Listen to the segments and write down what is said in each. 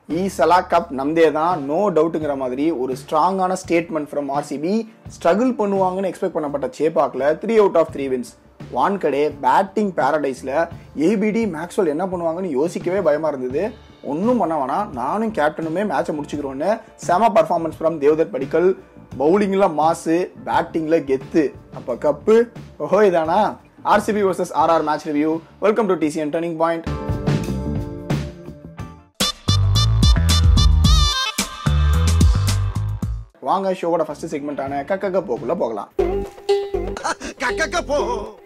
ஈ சலா cup நம்தே தான் no டவுட்டுங்கிற மாதிரி ஒரு ஸ்ட்ராங்கான ஸ்டேட்மெண்ட் ஃப்ரம் ஆர்சிபி ஸ்ட்ரகிள் பண்ணுவாங்கன்னு எக்ஸ்பெக்ட் பண்ணப்பட்ட சேப்பாக்கில் three out of three wins Wankhede batting பேரடைஸில் ஏபிடி மேக்ஸ்வெல் என்ன பண்ணுவாங்கன்னு யோசிக்கவே பயமாக இருந்தது ஒன்றும் பண்ண வேணாம் நானும் கேப்டனுமே மேட்சை முடிச்சுக்கிறோன்னு செம பர்ஃபார்மன்ஸ் ஃப்ரம் தேவதர் படிக்கல் பவுலிங்கில் மாசு பேட்டிங்கில் கெத்து அப்போ கப்பு ஓஹோ இதானா RCB versus RR match review welcome to TCN turning point வாங்க ஷோவோட ஃபர்ஸ்ட் செக்மெண்ட்டான கக்கக்க போக்குள்ள போகலாம் கக்கக்க போ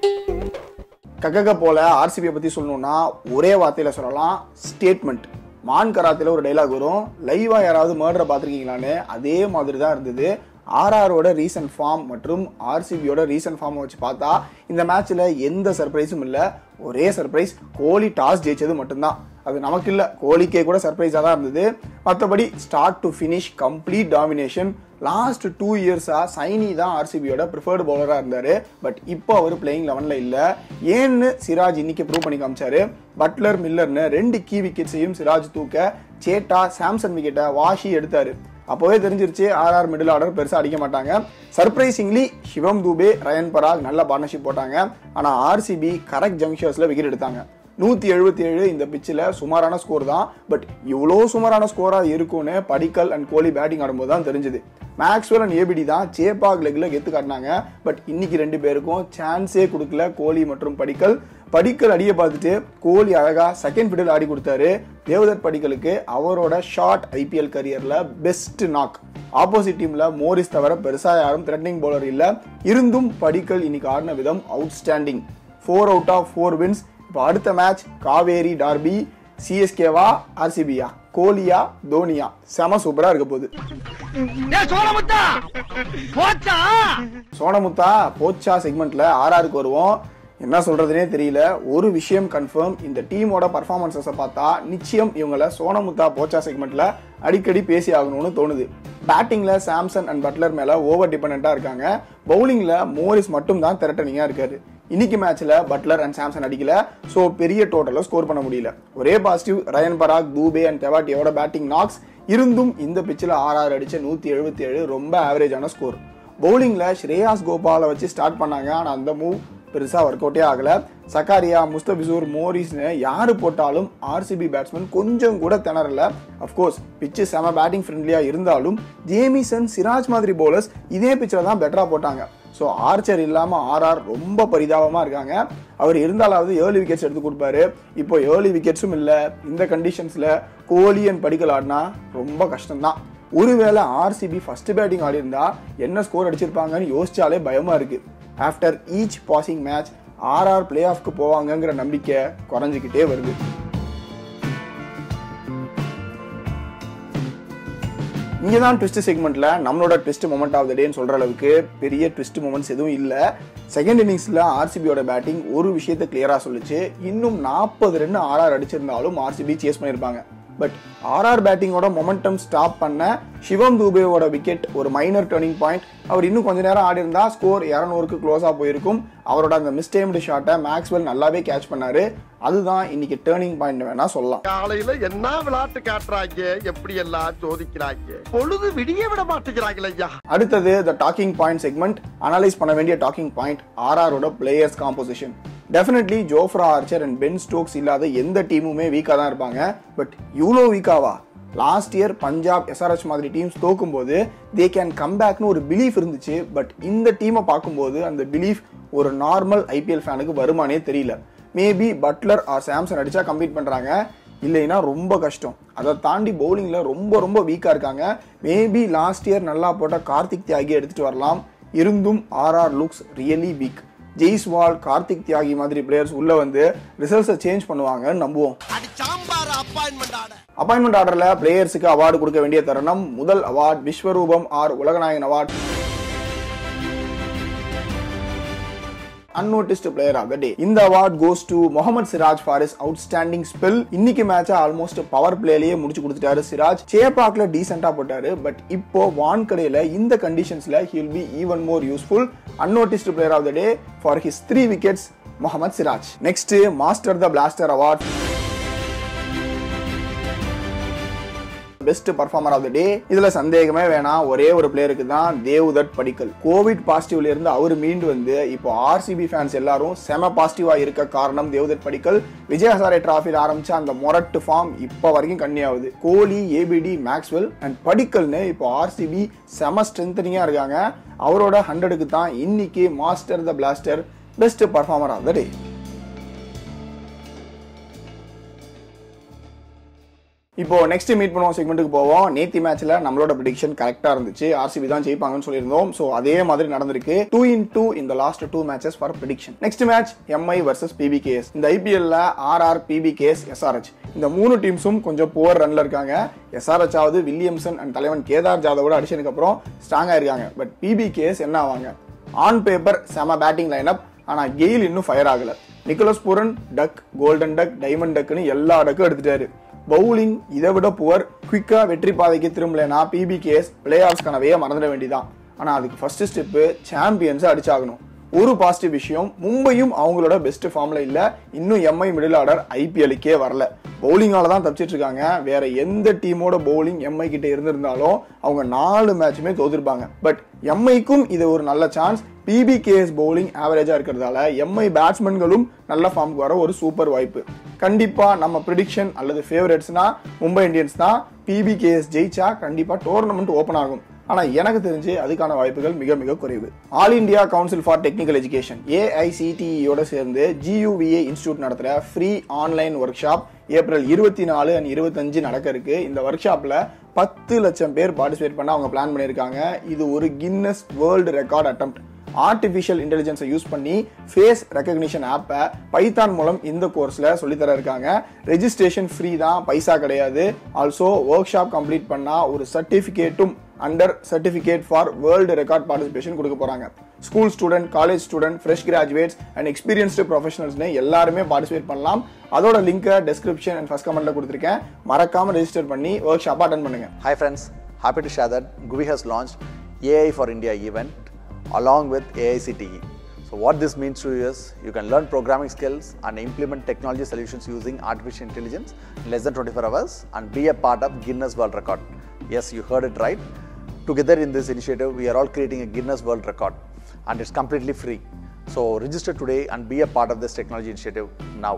கக்கக்க போல ஆர்சிபியை பத்தி சொல்லணும்னா ஒரே வார்த்தையில சொல்லலாம் ஸ்டேட்மெண்ட் மான் கராத்தில் ஒரு டைலாக் வரும் லைவா யாராவது மர்டரை பார்த்துருக்கீங்களான்னு அதே மாதிரி தான் இருந்தது ஆர்ஆரோட ரீசன்ட் ஃபார்ம் மற்றும் ஆர்சிபியோட ரீசன்ட் ஃபார்மை வச்சு பார்த்தா இந்த மேட்ச்ல எந்த சர்ப்ரைஸும் இல்லை ஒரே சர்ப்ரைஸ் கோலி டாஸ் ஜெயிச்சது மட்டும்தான் அது நமக்கு இல்லை கோலிக்கே கூட சர்ப்ரைஸாக தான் இருந்தது மற்றபடி start to finish complete domination last two இயர்ஸாக சைனி தான் ஆர்சிபியோட ப்ரிஃபர்டு பவுலராக இருந்தார் பட் இப்போ அவர் பிளேயிங் லெவனில் இல்லை ஏன்னு சிராஜ் இன்னைக்கு ப்ரூவ் பண்ணி காமிச்சாரு பட்லர் மில்லர்னு ரெண்டு கீ விக்கெட்ஸையும் சிராஜ் தூக்க சேட்டா சாம்சன் விக்கெட்டை வாஷி எடுத்தாரு அப்போவே தெரிஞ்சிருச்சு ஆர்ஆர் மிடில் ஆர்டர் பெருசாக அடிக்க மாட்டாங்க சர்ப்ரைசிங்லி சிவம் தூபே ரயன் பராக் நல்ல பார்ட்னர்ஷிப் போட்டாங்க ஆனால் ஆர்சிபி கரெக்ட் ஜங்ஷர்ஸில் விக்கெட் எடுத்தாங்க நூற்றி எழுபத்தி ஏழு இந்த பிச்சில் சுமாரான ஸ்கோர் தான் பட் இவ்வளோ சுமாரான ஸ்கோராக இருக்கும்னு படிக்கல் அண்ட் கோலி பேட்டிங் ஆடும்போது தான் தெரிஞ்சுது மேக்ஸ்வெல் அண்ட் ஏபிடி தான் சேப்பாக் லெக்கில் கெத்து காட்டினாங்க பட் இன்னைக்கு ரெண்டு பேருக்கும் சான்ஸே கொடுக்கல கோலி மற்றும் படிக்கல் படிக்கல் அடியை பார்த்துட்டு கோலி அழகா செகண்ட் ஃபிடில் ஆடி கொடுத்தாரு தேவதர் படிக்கலுக்கு அவரோட ஷார்ட் ஐபிஎல் கரியர்ல பெஸ்ட் நாக் ஆப்போசிட் டீம்ல மோரிஸ் தவிர பெருசா யாரும் த்ரெட்னிங் பவுலர் இல்ல இருந்தும் படிக்கல் இன்னைக்கு ஆடின விதம் outstanding four out of four wins இப்போ அடுத்த மேட்ச் காவேரி டார்பி சிஎஸ்கேவா ஆர்சிபியா கோலியா தோனியா செம சூப்பரா இருக்க போகுது சோழமுத்தா போச்சா சோனமுத்தா போச்சா செக்மெண்ட்ல ஆர்ஆருக்கு வருவோம் என்ன சொல்றதுனே தெரியல ஒரு விஷயம் கன்ஃபார்ம் இந்த டீமோட பர்ஃபார்மன்ஸஸை பார்த்தா நிச்சயம் இவங்கள சோனமுத்தா போச்சா செக்மெண்ட்ல அடிக்கடி பேசி ஆகணும்னு தோணுது பேட்டிங்ல சாம்சன் அண்ட் பட்லர் மேல ஓவர் டிபெண்டா இருக்காங்க பவுலிங்ல மோரிஸ் மட்டும் தான் திரட்டனிங்கா இருக்காரு இன்னைக்கு மேட்ச்ல பட்லர் அண்ட் சாம்சன் அடிக்கல ஸோ பெரிய டோட்டலை ஸ்கோர் பண்ண முடியல ஒரே பாசிட்டிவ் ரயன் பராக் தூபே அண்ட் தெவாட்டியோட பேட்டிங் நாக்ஸ் இருந்தும் இந்த பிச்சில் ஆர்ஆர் அடிச்ச நூத்தி எழுபத்தி ஏழு ரொம்ப ஆவரேஜான ஸ்கோர் பவுலிங்ல ஸ்ரேயாஸ் கோபாலை வச்சு ஸ்டார்ட் பண்ணாங்க ஆனால் அந்த மூவ் பெருசாக ஒர்க் அவுட்டே ஆகல சக்காரியா முஸ்தபிசூர் மோரிஸ்னு யாரு போட்டாலும் ஆர்சிபி பேட்ஸ்மேன் கொஞ்சம் கூட திணறல அஃப்கோர்ஸ் பிச்சு செம பேட்டிங் ஃப்ரெண்ட்லியாக இருந்தாலும் ஜேமிசன் சிராஜ் மாதிரி பவுலர்ஸ் இதே பிச்சில் தான் பெட்டராக போட்டாங்க ஸோ ஆர்ச்சர் இல்லாமல் ஆர்ஆர் ரொம்ப பரிதாபமாக இருக்காங்க அவர் இருந்தாலாவது ஏர்லி விக்கெட்ஸ் எடுத்து கொடுப்பாரு இப்போ ஏர்லி விக்கெட்ஸும் இல்லை இந்த கண்டிஷன்ஸில் கோலி அண்ட் படிக்கல் ஆடினா ரொம்ப கஷ்டம்தான் ஒருவேளை ஆர்சிபி ஃபர்ஸ்ட் பேட்டிங் ஆடி இருந்தா என்ன ஸ்கோர் அடிச்சிருப்பாங்கன்னு யோசிச்சாலே பயமா இருக்கு after each passing match RR play ஆஃப்க்கு போவாங்கங்கிற நம்பிக்கை குறைஞ்சிக்கிட்டே வருது இங்கே தான் ட்விஸ்ட் செக்மெண்ட்ல நம்மளோட ட்விஸ்ட் மொமெண்ட் ஆஃப் த டேன்னு சொல்ற அளவுக்கு பெரிய ட்விஸ்ட் மொமெண்ட்ஸ் எதுவும் இல்லை செகண்ட் இன்னிங்ஸ்ல ஆர்சிபியோட பேட்டிங் ஒரு விஷயத்த கிளியரா சொல்லுச்சு இன்னும் நாற்பது ரன் ஆர்ஆர் அடிச்சிருந்தாலும் ஆர்சிபி சேஸ் பண்ணியிருப்பாங்க பட் ஆர்ஆர் பேட்டிங்கோட மொமெண்டம் ஸ்டாப் பண்ண சிவம் தூபேவோட விக்கெட் ஒரு மைனர் டர்னிங் பாயிண்ட் அவர் இன்னும் கொஞ்ச நேரம் ஆடி இருந்தா ஸ்கோர் இரநூறுக்கு க்ளோஸாக போயிருக்கும் அவரோட அந்த மிஸ்டேம்டு ஷாட்டை மேக்ஸ்வெல் நல்லாவே கேட்ச் பண்ணாரு அதுதான் இன்னைக்கு டேர்னிங் பாயிண்ட் வேணா சொல்லலாம் காலையில என்ன விளையாட்டு காட்டுறாங்க எப்படி எல்லாம் சோதிக்கிறாங்க பொழுது விடிய விட மாட்டேங்கிறாங்களே ஐயா அடுத்தது the talking point segment analyse பண்ண வேண்டிய டாக்கிங் பாயிண்ட் ஆர்ஆரோட players composition definitely Jofra Archer and Ben Stokes இல்லாத எந்த டீமுமே வீக்காக தான் இருப்பாங்க பட் இவ்வளோ வீக்காவா லாஸ்ட் இயர் பஞ்சாப் எஸ்ஆர்எச் மாதிரி டீம்ஸ் தோக்கும்போது தே கேன் கம் பேக்னு ஒரு பிலீஃப் இருந்துச்சு பட் இந்த டீமை பார்க்கும்போது அந்த பிலீஃப் ஒரு நார்மல் ஐபிஎல் ஃபேனுக்கு வருமானே தெரியல மேபி பட்லர் ஆர் சாம்சன் அடிச்சா கம்ப்ளீட் பண்றாங்க இல்லைன்னா ரொம்ப கஷ்டம் அதை தாண்டி பவுலிங்ல ரொம்ப ரொம்ப வீக்கா இருக்காங்க மேபி லாஸ்ட் இயர் நல்லா போட்ட கார்த்திக் தியாகி எடுத்துட்டு வரலாம் இருந்தும் RR looks really weak Jaiswal Kartik Tyagi மாதிரி பிளேயர்ஸ் உள்ள வந்து ரிசல்ட்ஸை சேஞ்ச் பண்ணுவாங்கன்னு நம்புவோம் அடி சாம்பார் அப்பாயின்மெண்ட் ஆட அப்பாயின்மெண்ட் ஆர்டர்ல பிளேயர்ஸுக்கு அவார்டு கொடுக்க வேண்டிய தருணம் முதல் award Vishwaroopam or Ulaganayagan award unnoticed player of the day இந்த award goes to Mohammed Siraj for his outstanding spell இன்னைக்கு மேட்சை ஆல்மோஸ்ட் பவர் பிளேலயே முடிச்சு கொடுத்துட்டாரு சிராஜ் சேப்பாக்ல டீசெண்டா போட்டாரு பட் இப்போ வான்கடையில இந்த கண்டிஷன்ஸ்ல he'll be even more useful unnoticed player of the day for his three wickets Mohammed Siraj next master the blaster award best performer of the day இதுல சந்தேகமே வேணாம் ஒரே ஒரு பிளேயருக்கு தான் தேவ்தட் படிக்கல் கோவிட் பாசிட்டிவ்ல இருந்து அவர் மீண்டு வந்து இப்போ ஆர்சிபி ஃபேன்ஸ் எல்லாரும் செம பாசிட்டிவா இருக்க காரணம் தேவ்தட் படிக்கல் விஜய் ஹசாரே டிராஃபியில் ஆரம்பிச்ச அந்த மொரட்டு ஃபார்ம் இப்போ வரைக்கும் கன்னியாகுது கோலி ஏபிடி மேக்ஸ்வெல் அண்ட் படிக்கல்னு இப்போ ஆர்சிபி செம ஸ்ட்ரென்தனிங்கா இருக்காங்க அவரோட ஹண்ட்ரடுக்கு தான் இன்னைக்கு master the blaster best performer of the day இப்போ நெக்ஸ்ட் மீட் பண்ணுவோம் செக்மெண்ட்டுக்கு போவோம் நேத்தி மேட்ச்ல நம்மளோட ப்ரிடிக்ஷன் கரெக்டா இருந்துச்சு ஆர்சிபி தான் ஜெயிப்பாங்கன்னு சொல்லியிருந்தோம் சோ அதே மாதிரி நடந்திருக்கு டூ இன் டூ இந்த last two matches for prediction next match MI versus PBKS இந்த ஐபிஎல்ல ஆர்ஆர் பிபிகேஎஸ் எஸ்ஆர்ஹெச் இந்த மூணு டீம்ஸும் கொஞ்சம் புவர் ரன்ல இருக்காங்க எஸ்ஆர்ஹெச் ஆவது வில்லியம்சன் அண்ட் தலைவன் கேதார் ஜாதவோட அடிச்சதுக்கு அப்புறம் ஸ்ட்ராங்கா இருக்காங்க பட் பிபிகேஎஸ் என்ன ஆவாங்க ஆன் பேப்பர் செம பேட்டிங் லைனப் ஆனா கெயில் இன்னும் ஃபயர் ஆகல Nicholas Pooran duck golden duck diamond டக்குன்னு எல்லா டக்கும் எடுத்துட்டாரு பவுலிங் இதை விட புவர் குவிக்கா வெற்றி பாதைக்கு திரும்பலைனா பிபிகேஎஸ் பிளே ஆஃப்ஸ் கனவையே மறந்துட வேண்டியதான் ஆனா அதுக்கு ஃபர்ஸ்ட் ஸ்டெப்பு சாம்பியன்ஸ் அடிச்சாகணும் ஒரு பாசிட்டிவ் விஷயம் மும்பையும் அவங்களோட பெஸ்ட் ஃபார்ம்ல இல்ல இன்னும் எம்ஐ மிடில் ஆர்டர் ஐபிஎலுக்கே வரல பவுலிங்கால தான் தப்பிச்சிட்டு இருக்காங்க வேற எந்த டீமோட பவுலிங் எம்ஐ கிட்ட இருந்திருந்தாலும் அவங்க நாலு மேட்சுமே தோத்துருப்பாங்க பட் எம்ஐக்கும் இது ஒரு நல்ல சான்ஸ் பிபிகேஎஸ் பவுலிங் ஆவரேஜா இருக்கிறதால எம்ஐ பேட்ஸ்மேன்களும் நல்ல ஃபார்முக்கு வர ஒரு சூப்பர் வாய்ப்பு கண்டிப்பா நம்ம ப்ரிடிக்ஷன் அல்லது ஃபேவரட்ஸ்னா மும்பை இந்தியன்ஸ் தான் பிபிகேஎஸ் ஜெயிச்சா கண்டிப்பா டோர்னமெண்ட் ஓபன் ஆகும் ஆனா எனக்கு தெரிஞ்சு அதுக்கான வாய்ப்புகள் மிக மிக குறைவு All India Council for Technical Education ஏஐசிடிஇயோட சேர்ந்து ஜியூவிஏ இன்ஸ்டியூட் நடத்துற free online workshop April இருபத்தி நாலு அண்ட் இருபத்தஞ்சு நடக்க இருக்கு இந்த ஒர்க் ஷாப்ல பத்து லட்சம் பேர் பார்ட்டிசிபேட் பண்ண அவங்க பிளான் பண்ணியிருக்காங்க இது ஒரு Guinness world record attempt artificial இன்டெலிஜென்ஸை யூஸ் பண்ணி ஃபேஸ் ரெக்கக்னிஷன் ஆப்பை பைத்தான் மூலம் இந்த கோர்ஸில் சொல்லித்தர இருக்காங்க ரெஜிஸ்ட்ரேஷன் ஃப்ரீ தான் பைசா கிடையாது ஆல்சோ ஒர்க் ஷாப் கம்ப்ளீட் பண்ணால் ஒரு சர்டிஃபிகேட்டும் under certificate for world record participation கொடுக்க போகிறாங்க school student college student fresh graduates and experienced ப்ரொஃபஷனல்ஸ்னு எல்லாருமே பார்ட்டிசிபேட் பண்ணலாம் அதோட லிங்கை டிஸ்கிரிப்ஷன் அண்ட் ஃபர்ஸ்ட் கமெண்ட்ல கொடுத்துருக்கேன் மறக்காம ரெஜிஸ்டர் பண்ணி ஒர்க் ஷாப் அட்டன் பண்ணுங்க Hi friends, happy to share that GUI has launched AI for India event along with AICTE. So what this means to you is you can learn programming skills and implement technology solutions using artificial intelligence in less than 24 hours and be a part of Guinness World Record. Yes, you heard it right. Together in this initiative, we are all creating a Guinness World Record and it's completely free. So register today and be a part of this technology initiative now.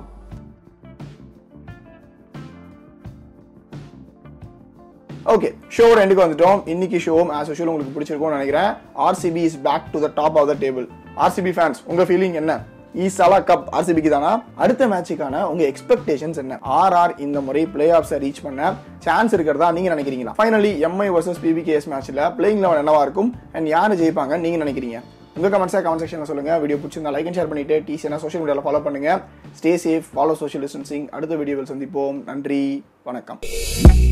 Okay ஷோவோட எண்டுக்கு வந்துட்டோம் இன்னைக்கு ஷோவும் as usual உங்களுக்கு பிடிச்சிருக்கும்னு நினைக்கிறேன் RCB is back to the top of the table RCB fans உங்க feeling என்ன ஈசாலா கப் ஆர்சிபிக்கு தானா அடுத்த மேட்சுக்கான உங்க எக்ஸ்பெக்டேஷன்ஸ் என்ன ஆர் ஆர் இந்த முறை பிளே ஆஃப்ஸை ரீச் பண்ண சான்ஸ் இருக்கிறதா நீங்க நினைக்கிறீங்களா ஃபைனலி எம்ஐ வர்சஸ் பிபிகேஎஸ் மேட்ச்ல பிளேயிங் லெவன் என்னவா இருக்கும் அண்ட் யாரு ஜெயிப்பாங்க நீங்க நினைக்கிறீங்க உங்க கமெண்ட்ஸா கமெண்ட் செக்ஷன்ல சொல்லுங்க வீடியோ பிடிச்சிருந்தா லைக் அண்ட் ஷேர் பண்ணிட்டு டிசினா சோஷியல் மீடியால ஃபாலோ பண்ணுங்க stay safe follow social distancing அடுத்த வீடியோவில் சந்திப்போம் நன்றி வணக்கம்